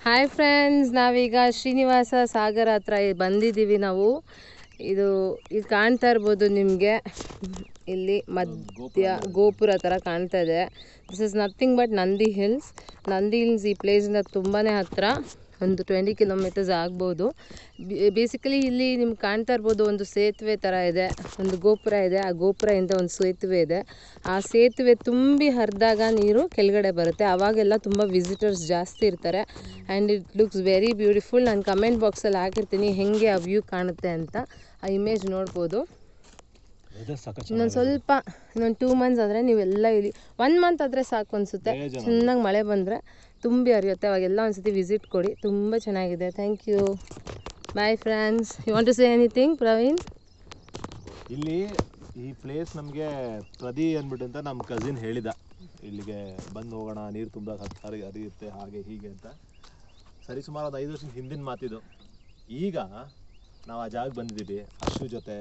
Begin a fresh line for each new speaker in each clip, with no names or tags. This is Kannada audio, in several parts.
ಹಾಯ್ ಫ್ರೆಂಡ್ಸ್ ನಾವೀಗ ಶ್ರೀನಿವಾಸ ಸಾಗರ ಹತ್ರ ಇ- ಬಂದಿದ್ದೀವಿ ನಾವು ಇದು ಇದು ಕಾಣ್ತಾ ಇರ್ಬೋದು ನಿಮಗೆ ಇಲ್ಲಿ ಮಧ್ಯ ಗೋಪುರ ಥರ ಕಾಣ್ತಾ ಇದೆ this is nothing but Nandi hills Nandi hills ಈ ಪ್ಲೇಸಿಂದ ತುಂಬಾ ಹತ್ತಿರ ಒಂದು ಟ್ವೆಂಟಿ ಕಿಲೋಮೀಟರ್ಸ್ ಆಗ್ಬೋದು ಬೇಸಿಕಲಿ ಇಲ್ಲಿ ನಿಮ್ಗೆ ಕಾಣ್ತಾ ಇರ್ಬೋದು ಒಂದು ಸೇತುವೆ ಥರ ಇದೆ ಒಂದು ಗೋಪುರ ಇದೆ ಆ ಗೋಪುರದಿಂದ ಒಂದು ಸೇತುವೆ ಇದೆ ಆ ಸೇತುವೆ ತುಂಬಿ ಹರಿದಾಗ ನೀರು ಕೆಳಗಡೆ ಬರುತ್ತೆ ಆವಾಗೆಲ್ಲ ತುಂಬ ವಿಸಿಟರ್ಸ್ ಜಾಸ್ತಿ ಇರ್ತಾರೆ and it looks very beautiful ನಾನು ಕಮೆಂಟ್ ಬಾಕ್ಸಲ್ಲಿ ಹಾಕಿರ್ತೀನಿ ಹೇಗೆ ಆ ವ್ಯೂ ಕಾಣುತ್ತೆ ಅಂತ ಆ ಇಮೇಜ್ ನೋಡ್ಬೋದು ಇನ್ನೊಂದು ಸ್ವಲ್ಪ ಇನ್ನೊಂದು ಟೂ ಮಂತ್ಸ್ ಆದರೆ ನೀವೆಲ್ಲ ಇಲ್ಲಿ ಒನ್ ಮಂತ್ ಆದರೆ ಸಾಕು ಅನಿಸುತ್ತೆ ಚೆನ್ನಾಗಿ ಮಳೆ ಬಂದರೆ ತುಂಬಿ ಹರಿಯುತ್ತೆ ಅವಾಗೆಲ್ಲ ಒಂದ್ಸತಿ ವಿಸಿಟ್ ಕೊಡಿ ತುಂಬ ಚೆನ್ನಾಗಿದೆ thank you bye friends you want to say anything Praveen
ಇಲ್ಲಿ ಈ ಪ್ಲೇಸ್ ನಮಗೆ ಪ್ರದಿ ಅಂದ್ಬಿಟ್ಟು ಅಂತ ನಮ್ಮ ಕಸಿನ್ ಹೇಳಿದ ಇಲ್ಲಿಗೆ ಬಂದು ಹೋಗೋಣ ನೀರು ತುಂಬ ಹರಿ ಹರಿಯುತ್ತೆ ಹಾಗೆ ಹೀಗೆ ಅಂತ ಸರಿ ಸುಮಾರು ಒಂದು ಐದು ವರ್ಷದ ಹಿಂದಿನ ಮಾತಿದು ಈಗ ನಾವು ಆ ಜಾಗಕ್ಕೆ ಬಂದಿದ್ದೀವಿ ಅಶ್ವು ಜೊತೆ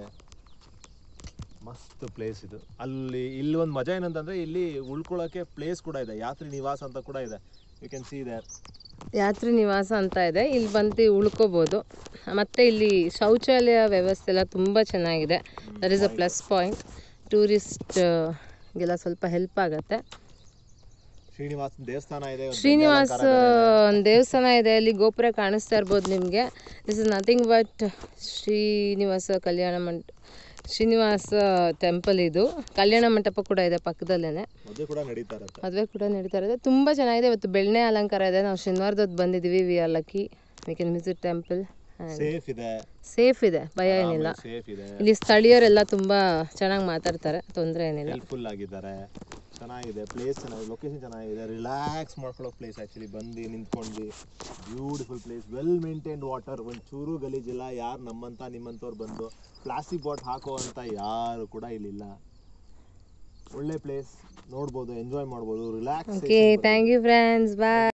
ಮಸ್ತ್ ಪ್ಲೇಸ್ ಇದು ಅಲ್ಲಿ ಇಲ್ಲಿ ಒಂದು ಮಜಾ ಏನಂತಂದ್ರೆ ಇಲ್ಲಿ ಉಳ್ಕೊಳ್ಳೋಕೆ ಪ್ಲೇಸ್ ಕೂಡ ಇದೆ ಯಾತ್ರಿ ನಿವಾಸ ಅಂತ ಕೂಡ ಇದೆ ಯು ಕ್ಯಾನ್ ಸಿ ದೇರ್
ಯಾತ್ರಿ ನಿವಾಸ ಅಂತ ಇದೆ ಇಲ್ಲಿ ಬಂದು ಉಳ್ಕೋಬೋದು ಮತ್ತು ಇಲ್ಲಿ ಶೌಚಾಲಯ ವ್ಯವಸ್ಥೆ ಎಲ್ಲ ತುಂಬ ಚೆನ್ನಾಗಿದೆ that is a plus point ಟೂರಿಸ್ಟ್ಗೆಲ್ಲ ಸ್ವಲ್ಪ ಹೆಲ್ಪ್ ಆಗುತ್ತೆ
ಶ್ರೀನಿವಾಸ ದೇವಸ್ಥಾನ ಇದೆ ಒಂದು
ಶ್ರೀನಿವಾಸ ಒಂದು ದೇವಸ್ಥಾನ ಇದೆ ಅಲ್ಲಿ ಗೋಪುರ ಕಾಣಿಸ್ತಾ ಇರ್ಬೋದು ನಿಮಗೆ this is nothing but Srinivasa ಕಲ್ಯಾಣ ಮಂಟ ಶ್ರೀನಿವಾಸ ಟೆಂಪಲ್ ಇದು ಕಲ್ಯಾಣ ಮಂಟಪ ಕೂಡ ಇದೆ ಪಕ್ಕದಲ್ಲೇ
ಮದುವೆ ಕೂಡ ನಡೀತಾ ಇರುತ್ತೆ
ಮದುವೆ ಕೂಡ ನಡೀತಾ ಇರೋದು ತುಂಬ ಚೆನ್ನಾಗಿದೆ ಇವತ್ತು ಬೆಣ್ಣೆ ಅಲಂಕಾರ ಇದೆ ನಾವು ಶನಿವಾರದೊತ್ತು ಬಂದಿದ್ದೀವಿ we are lucky we can visit temple
safe ಇದೆ
ಸೇಫ್ ಇದೆ ಭಯ ಏನಿಲ್ಲ
ಸೇಫ್ ಇದೆ
ಇಲ್ಲಿ ಸ್ಥಳೀಯರೆಲ್ಲ ತುಂಬ ಚೆನ್ನಾಗಿ ಮಾತಾಡ್ತಾರೆ ತೊಂದರೆ ಏನಿಲ್ಲ
ಹೆಲ್ಪ್ಫುಲ್ ಆಗಿದ್ದಾರೆ ಚೆನ್ನಾಗಿದೆ ಪ್ಲೇಸ್ ಚೆನ್ನಾಗಿದೆ ಲೊಕೇಶನ್ ಚೆನ್ನಾಗಿದೆ ರಿಲ್ಯಾಕ್ಸ್ ಮಾಡ್ಕೊಳ್ಳೋ ಪ್ಲೇಸ್ ಆ್ಯಕ್ಚುಲಿ ಬಂದು ನಿಂತ್ಕೊಂಡು beautiful place well maintained water ಒಂದು ಚೂರು ಗಲೀಜಿಲ್ಲ ಯಾರು ನಮ್ಮಂತ ನಿಮ್ಮಂಥವ್ರು ಬಂದು ಪ್ಲಾಸ್ಟಿಕ್ ಬಾಟ್ ಹಾಕೋ ಅಂತ ಯಾರು ಕೂಡ ಇಲ್ಲಿಲ್ಲ ಒಳ್ಳೆ ಪ್ಲೇಸ್ ನೋಡ್ಬೋದು ಎಂಜಾಯ್ ಮಾಡ್ಬೋದು relax
okay thank you friends bye